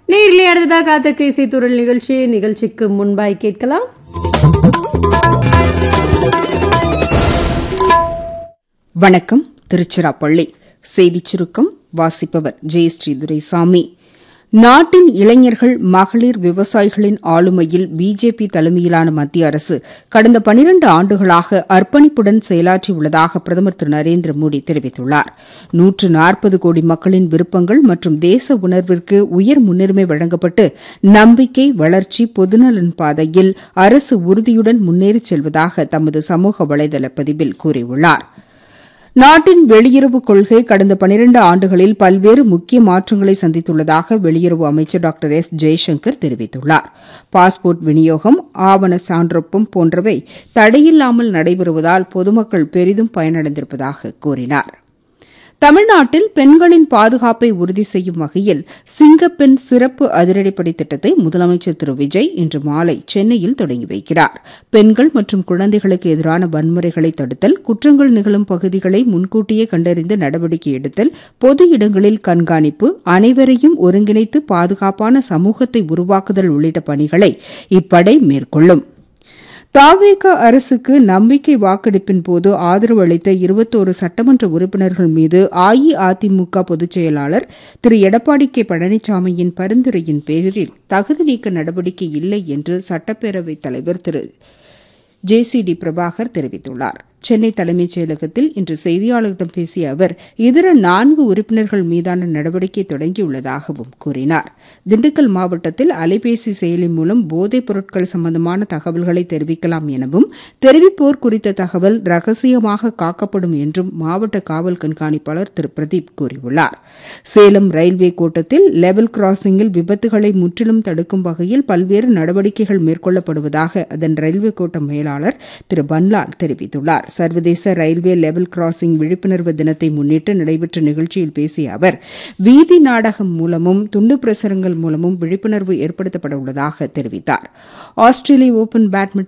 நேரிலே அடுத்ததாக காத்திருக்க இசைத்துறல் நிகழ்ச்சி நிகழ்ச்சிக்கு முன்பாய் கேட்கலாம் வணக்கம் திருச்சிராப்பள்ளி செய்திச் சுருக்கம் வாசிப்பவர் ஜெயஸ்ரீ துரைசாமி நாட்டின் இளைஞர்கள் மகளிர் விவசாயிகளின் ஆளுமையில் பிஜேபி தலைமையிலான மத்திய அரசு கடந்த பனிரண்டு ஆண்டுகளாக அர்ப்பணிப்புடன் செயலாற்றியுள்ளதாக பிரதமர் திரு நரேந்திர மோடி தெரிவித்துள்ளார் நூற்று நாற்பது கோடி மக்களின் விருப்பங்கள் மற்றும் தேச உணர்விற்கு உயர் முன்னுரிமை வழங்கப்பட்டு நம்பிக்கை வளர்ச்சி பொதுநலன் பாதையில் அரசு உறுதியுடன் முன்னேறிச் செல்வதாக தமது சமூக வலைதள பதிவில் கூறியுள்ளாா் நாட்டின் வெளியுறவு கொள்கை கடந்த பனிரண்டு ஆண்டுகளில் பல்வேறு முக்கிய மாற்றங்களை சந்தித்துள்ளதாக வெளியுறவு அமைச்சர் டாக்டர் எஸ் ஜெய்சங்கர் தெரிவித்துள்ளார் பாஸ்போர்ட் விநியோகம் ஆவண சான்றொப்பம் போன்றவை தடையில்லாமல் நடைபெறுவதால் பொதுமக்கள் பெரிதும் பயனடைந்திருப்பதாக கூறினார் தமிழ்நாட்டில் பெண்களின் பாதுகாப்பை உறுதி செய்யும் வகையில் சிங்கப்பெண் சிறப்பு அதிரடிப்படை திட்டத்தை முதலமைச்சர் திரு விஜய் இன்று மாலை சென்னையில் தொடங்கி வைக்கிறார் பெண்கள் மற்றும் குழந்தைகளுக்கு எதிரான வன்முறைகளை தடுத்தல் குற்றங்கள் நிகழும் பகுதிகளை முன்கூட்டியே கண்டறிந்து நடவடிக்கை எடுத்தல் பொது இடங்களில் கண்காணிப்பு அனைவரையும் ஒருங்கிணைத்து பாதுகாப்பான சமூகத்தை உருவாக்குதல் உள்ளிட்ட பணிகளை இப்படை மேற்கொள்ளும் தாவேக அரசுக்கு நம்பிக்கை வாக்கெடுப்பின் போது ஆதரவு அளித்த இருபத்தோரு சட்டமன்ற உறுப்பினர்கள் மீது அஇஅதிமுக பொதுச் செயலாளர் திரு எடப்பாடி கே பழனிசாமியின் பரிந்துரையின் பேரில் தகுதி நீக்க நடவடிக்கை இல்லை என்று சட்டப்பேரவைத் தலைவர் திரு ஜே சி டி பிரபாகர் தெரிவித்துள்ளார் சென்னை தலைமைச் செயலகத்தில் இன்று செய்தியாளர்களிடம் பேசிய அவர் இதர நான்கு உறுப்பினர்கள் மீதான நடவடிக்கை தொடங்கியுள்ளதாகவும் கூறினார் திண்டுக்கல் மாவட்டத்தில் அலைபேசி செயலி மூலம் போதைப் பொருட்கள் சம்பந்தமான தகவல்களை தெரிவிக்கலாம் எனவும் தெரிவிப்போர் குறித்த தகவல் ரகசியமாக காக்கப்படும் என்றும் மாவட்ட காவல் கண்காணிப்பாளர் திரு பிரதீப் கூறியுள்ளார் சேலம் ரயில்வே கோட்டத்தில் லெவல் கிராசிங்கில் விபத்துகளை முற்றிலும் தடுக்கும் வகையில் பல்வேறு நடவடிக்கைகள் மேற்கொள்ளப்படுவதாக அதன் ரயில்வே கோட்ட மேலாளர் திரு பன்லால் தெரிவித்துள்ளார் சர்வதேச ரயில்வே லெவல் கிராசிங் விழிப்புணர்வு தினத்தை முன்னிட்டு நடைபெற்ற நிகழ்ச்சியில் பேசிய அவர் வீதி நாடகம் மூலமும் துண்டு பிரசுரங்கள் மூலமும் விழிப்புணர்வு ஏற்படுத்தப்பட உள்ளதாக தெரிவித்தார் ஆஸ்திரேலிய ஓபன் பேட்மிண்டன்